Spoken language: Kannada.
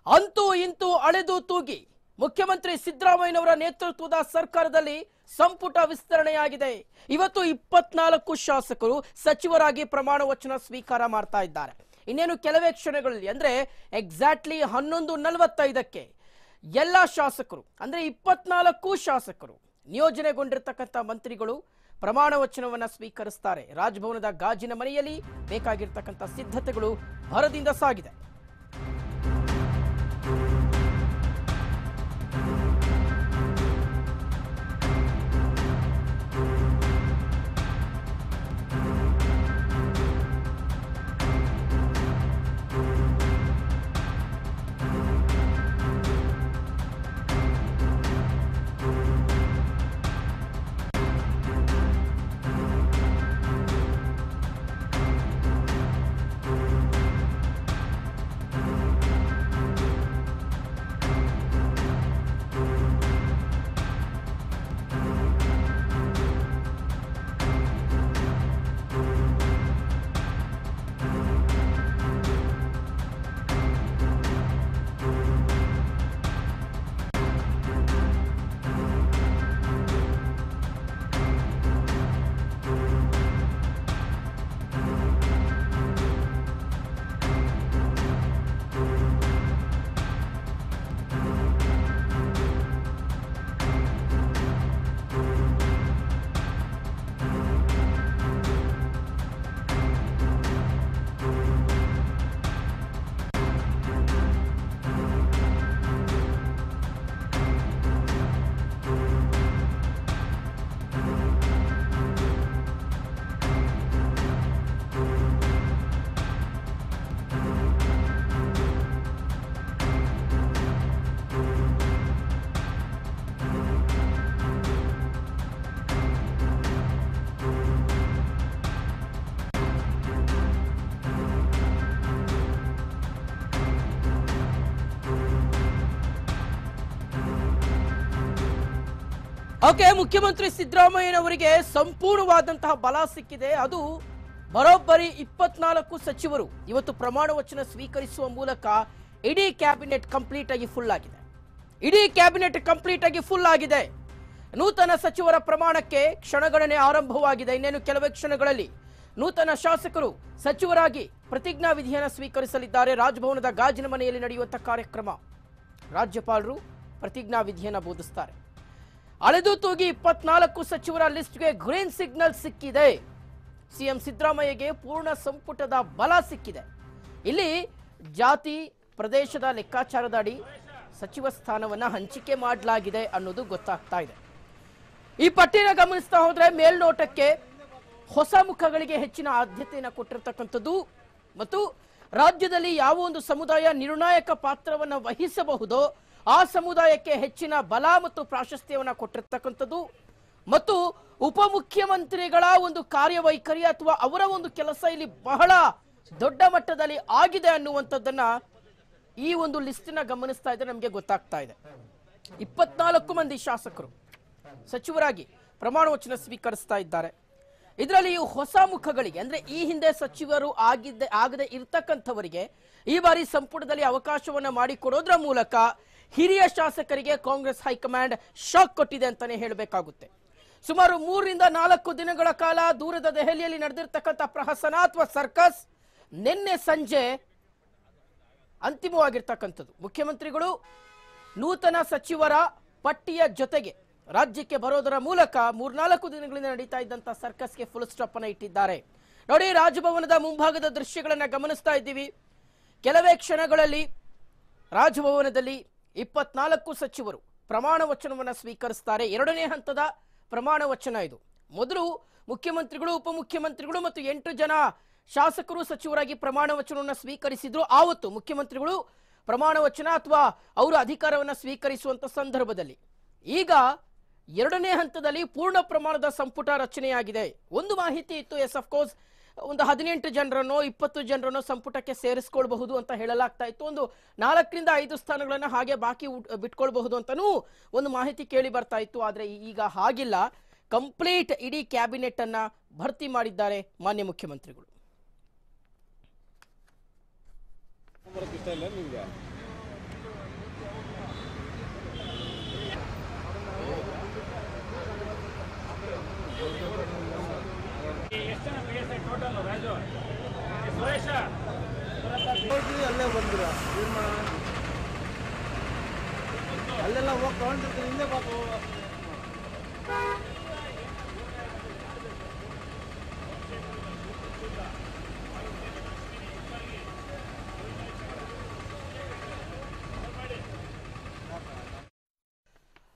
ಅಂತೂ ಇಂತೂ ಅಳೆದು ತೂಗಿ ಮುಖ್ಯಮಂತ್ರಿ ಸಿದ್ದರಾಮಯ್ಯನವರ ನೇತೃತ್ವದ ಸರ್ಕಾರದಲ್ಲಿ ಸಂಪುಟ ವಿಸ್ತರಣೆಯಾಗಿದೆ ಇವತ್ತು ಇಪ್ಪತ್ನಾಲ್ಕು ಶಾಸಕರು ಸಚಿವರಾಗಿ ಪ್ರಮಾಣ ವಚನ ಸ್ವೀಕಾರ ಮಾಡ್ತಾ ಇದ್ದಾರೆ ಇನ್ನೇನು ಕೆಲವೇ ಕ್ಷಣಗಳಲ್ಲಿ ಅಂದ್ರೆ ಎಕ್ಸಾಕ್ಟ್ಲಿ ಹನ್ನೊಂದು ನಲವತ್ತೈದಕ್ಕೆ ಎಲ್ಲ ಶಾಸಕರು ಅಂದ್ರೆ ಇಪ್ಪತ್ನಾಲ್ಕು ಶಾಸಕರು ನಿಯೋಜನೆಗೊಂಡಿರ್ತಕ್ಕಂಥ ಮಂತ್ರಿಗಳು ಪ್ರಮಾಣ ವಚನವನ್ನ ಸ್ವೀಕರಿಸ್ತಾರೆ ರಾಜಭವನದ ಗಾಜಿನ ಮನೆಯಲ್ಲಿ ಬೇಕಾಗಿರ್ತಕ್ಕಂಥ ಸಿದ್ಧತೆಗಳು ಭರದಿಂದ ಸಾಗಿದೆ ಓಕೆ ಮುಖ್ಯಮಂತ್ರಿ ಸಿದ್ದರಾಮಯ್ಯನವರಿಗೆ ಸಂಪೂರ್ಣವಾದಂತಹ ಬಲ ಸಿಕ್ಕಿದೆ ಅದು ಬರೋಬ್ಬರಿ ಇಪ್ಪತ್ನಾಲ್ಕು ಸಚಿವರು ಇವತ್ತು ಪ್ರಮಾಣ ವಚನ ಸ್ವೀಕರಿಸುವ ಮೂಲಕ ಇಡೀ ಕ್ಯಾಬಿನೆಟ್ ಕಂಪ್ಲೀಟ್ ಆಗಿ ಫುಲ್ ಆಗಿದೆ ಇಡೀ ಕ್ಯಾಬಿನೆಟ್ ಕಂಪ್ಲೀಟ್ ಆಗಿ ಫುಲ್ ಆಗಿದೆ ನೂತನ ಸಚಿವರ ಪ್ರಮಾಣಕ್ಕೆ ಕ್ಷಣಗಣನೆ ಆರಂಭವಾಗಿದೆ ಇನ್ನೇನು ಕೆಲವೇ ಕ್ಷಣಗಳಲ್ಲಿ ನೂತನ ಶಾಸಕರು ಸಚಿವರಾಗಿ ಪ್ರತಿಜ್ಞಾ ವಿಧಿಯನ್ನು ಸ್ವೀಕರಿಸಲಿದ್ದಾರೆ ರಾಜಭವನದ ಗಾಜಿನ ಮನೆಯಲ್ಲಿ ನಡೆಯುವಂತಹ ಕಾರ್ಯಕ್ರಮ ರಾಜ್ಯಪಾಲರು ಪ್ರತಿಜ್ಞಾ ವಿಧಿಯನ್ನು ಬೋಧಿಸ್ತಾರೆ ಅಳೆದು ತೂಗಿ ಇಪ್ಪತ್ನಾಲ್ಕು ಸಚಿವರ ಲಿಸ್ಟ್ಗೆ ಗ್ರೀನ್ ಸಿಗ್ನಲ್ ಸಿಕ್ಕಿದೆ ಸಿಎಂ ಸಿದ್ದರಾಮಯ್ಯಗೆ ಪೂರ್ಣ ಸಂಪುಟದ ಬಲ ಸಿಕ್ಕಿದೆ ಇಲ್ಲಿ ಜಾತಿ ಪ್ರದೇಶದ ಲೆಕ್ಕಾಚಾರದ ಅಡಿ ಸಚಿವ ಸ್ಥಾನವನ್ನ ಹಂಚಿಕೆ ಮಾಡಲಾಗಿದೆ ಅನ್ನೋದು ಗೊತ್ತಾಗ್ತಾ ಇದೆ ಈ ಪಟ್ಟಿನ ಗಮನಿಸ್ತಾ ಹೋದ್ರೆ ಮೇಲ್ನೋಟಕ್ಕೆ ಹೊಸ ಮುಖಗಳಿಗೆ ಹೆಚ್ಚಿನ ಆದ್ಯತೆಯನ್ನು ಕೊಟ್ಟಿರ್ತಕ್ಕಂಥದ್ದು ಮತ್ತು ರಾಜ್ಯದಲ್ಲಿ ಯಾವ ಒಂದು ಸಮುದಾಯ ನಿರ್ಣಾಯಕ ಪಾತ್ರವನ್ನು ವಹಿಸಬಹುದೋ ಆ ಸಮುದಾಯಕ್ಕೆ ಹೆಚ್ಚಿನ ಬಲ ಮತ್ತು ಪ್ರಾಶಸ್ತ್ಯವನ್ನು ಕೊಟ್ಟಿರ್ತಕ್ಕಂಥದ್ದು ಮತ್ತು ಉಪಮುಖ್ಯಮಂತ್ರಿಗಳ ಒಂದು ಕಾರ್ಯವೈಖರಿ ಅಥವಾ ಅವರ ಒಂದು ಕೆಲಸ ಇಲ್ಲಿ ಬಹಳ ದೊಡ್ಡ ಮಟ್ಟದಲ್ಲಿ ಆಗಿದೆ ಅನ್ನುವಂಥದ್ದನ್ನ ಈ ಒಂದು ಲಿಸ್ಟಿನ ಗಮನಿಸ್ತಾ ಇದ್ರೆ ನಮಗೆ ಗೊತ್ತಾಗ್ತಾ ಇದೆ ಇಪ್ಪತ್ನಾಲ್ಕು ಮಂದಿ ಶಾಸಕರು ಸಚಿವರಾಗಿ ಪ್ರಮಾಣ ವಚನ ಸ್ವೀಕರಿಸ್ತಾ ಇದ್ದಾರೆ ಇದರಲ್ಲಿ ಹೊಸ ಮುಖಗಳಿಗೆ ಅಂದ್ರೆ ಈ ಹಿಂದೆ ಸಚಿವರು ಆಗಿದ್ದೆ ಆಗದೆ ಇರ್ತಕ್ಕಂಥವರಿಗೆ ಈ ಬಾರಿ ಸಂಪುಟದಲ್ಲಿ ಅವಕಾಶವನ್ನ ಮಾಡಿಕೊಡೋದ್ರ ಮೂಲಕ ಹಿರಿಯ ಶಾಸಕರಿಗೆ ಕಾಂಗ್ರೆಸ್ ಹೈಕಮಾಂಡ್ ಶಾಕ್ ಕೊಟ್ಟಿದೆ ಅಂತಾನೆ ಹೇಳಬೇಕಾಗುತ್ತೆ ಸುಮಾರು ಮೂರರಿಂದ ನಾಲ್ಕು ದಿನಗಳ ಕಾಲ ದೂರದ ದೆಹಲಿಯಲ್ಲಿ ನಡೆದಿರ್ತಕ್ಕಂಥ ಪ್ರಹಸನ ಅಥವಾ ಸರ್ಕಸ್ ನಿನ್ನೆ ಸಂಜೆ ಅಂತಿಮವಾಗಿರ್ತಕ್ಕಂಥದ್ದು ಮುಖ್ಯಮಂತ್ರಿಗಳು ನೂತನ ಸಚಿವರ ಪಟ್ಟಿಯ ಜೊತೆಗೆ ರಾಜ್ಯಕ್ಕೆ ಬರೋದರ ಮೂಲಕ ಮೂರ್ನಾಲ್ಕು ದಿನಗಳಿಂದ ನಡೀತಾ ಇದ್ದಂತ ಸರ್ಕಸ್ಗೆ ಫುಲ್ ಸ್ಟಾಪ್ ಅನ್ನ ಇಟ್ಟಿದ್ದಾರೆ ನೋಡಿ ರಾಜಭವನದ ಮುಂಭಾಗದ ದೃಶ್ಯಗಳನ್ನ ಗಮನಿಸ್ತಾ ಇದ್ದೀವಿ ಕೆಲವೇ ಕ್ಷಣಗಳಲ್ಲಿ ರಾಜಭವನದಲ್ಲಿ ಇಪ್ಪತ್ನಾಲ್ಕು ಸಚಿವರು ಪ್ರಮಾಣ ವಚನವನ್ನ ಸ್ವೀಕರಿಸ್ತಾರೆ ಎರಡನೇ ಹಂತದ ಪ್ರಮಾಣ ವಚನ ಇದು ಮೊದಲು ಮುಖ್ಯಮಂತ್ರಿಗಳು ಉಪಮುಖ್ಯಮಂತ್ರಿಗಳು ಮತ್ತು ಎಂಟು ಜನ ಶಾಸಕರು ಸಚಿವರಾಗಿ ಪ್ರಮಾಣ ವಚನವನ್ನು ಸ್ವೀಕರಿಸಿದ್ರು ಆವತ್ತು ಮುಖ್ಯಮಂತ್ರಿಗಳು ಪ್ರಮಾಣ ವಚನ ಅಥವಾ ಅವರು ಅಧಿಕಾರವನ್ನು ಸ್ವೀಕರಿಸುವಂತ ಸಂದರ್ಭದಲ್ಲಿ ಈಗ ಎರಡನೇ ಹಂತದಲ್ಲಿ ಪೂರ್ಣ ಪ್ರಮಾಣದ ಸಂಪುಟ ರಚನೆಯಾಗಿದೆ ಒಂದು ಮಾಹಿತಿ ಇತ್ತು ಎಸ್ ಕೋರ್ಸ್ ಒಂದು ಹದಿನೆಂಟು ಜನರನ್ನೋ ಇಪ್ಪತ್ತು ಜನರನ್ನೋ ಸಂಪುಟಕ್ಕೆ ಸೇರಿಸ್ಕೊಳ್ಬಹುದು ಅಂತ ಹೇಳಲಾಗ್ತಾ ಇತ್ತು ಒಂದು ನಾಲ್ಕರಿಂದ ಐದು ಸ್ಥಾನಗಳನ್ನ ಹಾಗೆ ಬಾಕಿ ಉಟ್- ಬಿಟ್ಕೊಳ್ಬಹುದು ಅಂತಾನೂ ಒಂದು ಮಾಹಿತಿ ಕೇಳಿ ಬರ್ತಾ ಇತ್ತು ಆದ್ರೆ ಈಗ ಹಾಗಿಲ್ಲ ಕಂಪ್ಲೀಟ್ ಇಡೀ ಕ್ಯಾಬಿನೆಟ್ ಅನ್ನ ಭರ್ತಿ ಮಾಡಿದ್ದಾರೆ ಮಾನ್ಯ ಮುಖ್ಯಮಂತ್ರಿಗಳು ಬರೋಕೆ ಇಷ್ಟ ಇಲ್ಲ ನಿಮಗೆ ಹೋಗಿ ಅಲ್ಲೇ ಬಂದಿರ ಏನು ಮಾಡೋಣ ಅಲ್ಲೆಲ್ಲ ಹೋಗಿ ತಗೊಂಡಿರ್ತೀನಿ ಹಿಂದೆ ಪಾಪ